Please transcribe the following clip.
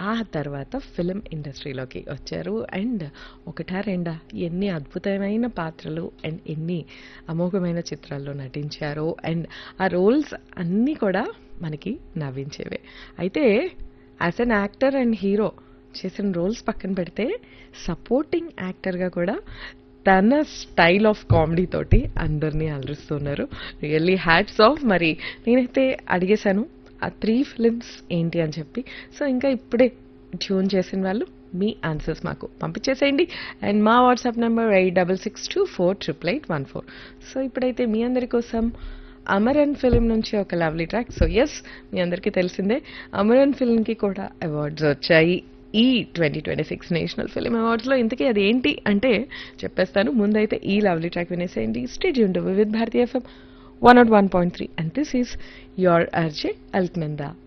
ఆ తర్వాత ఫిలిం ఇండస్ట్రీలోకి వచ్చారు అండ్ ఒకటా రెండా ఎన్ని అద్భుతమైన పాత్రలు అండ్ ఎన్ని అమోఘమైన చిత్రాల్లో నటించారో అండ్ ఆ రోల్స్ అన్నీ కూడా మనకి నవ్వించేవే అయితే as an actor and hero చేసిన రోల్స్ పక్కన పెడితే సపోర్టింగ్ యాక్టర్గా కూడా తన స్టైల్ ఆఫ్ కామెడీ తోటి అందరినీ అలరిస్తున్నారు రియల్లీ హ్యాట్స్ ఆఫ్ మరి నేనైతే అడిగేశాను ఆ త్రీ ఫిలిమ్స్ ఏంటి అని చెప్పి సో ఇంకా ఇప్పుడే ట్యూన్ చేసిన వాళ్ళు మీ ఆన్సర్స్ మాకు పంపించేసేయండి అండ్ మా WhatsApp number eight double six two four triple eight one four so ఇప్పుడైతే మీ అందరి కోసం అమరన్ ఫిలిం నుంచి ఒక లవ్లీ ట్రాక్ సో ఎస్ మీ అందరికీ తెలిసిందే అమరన్ ఫిల్మ్కి కూడా అవార్డ్స్ వచ్చాయి ఈ twenty twenty six national film అవార్డ్స్లో ఇంతకీ అది ఏంటి అంటే చెప్పేస్తాను ముందైతే ఈ లవ్లీ ట్రాక్ వినేసేయండి stay tuned with Bharatiya FM one naught one point three and this is your RJ Alaknanda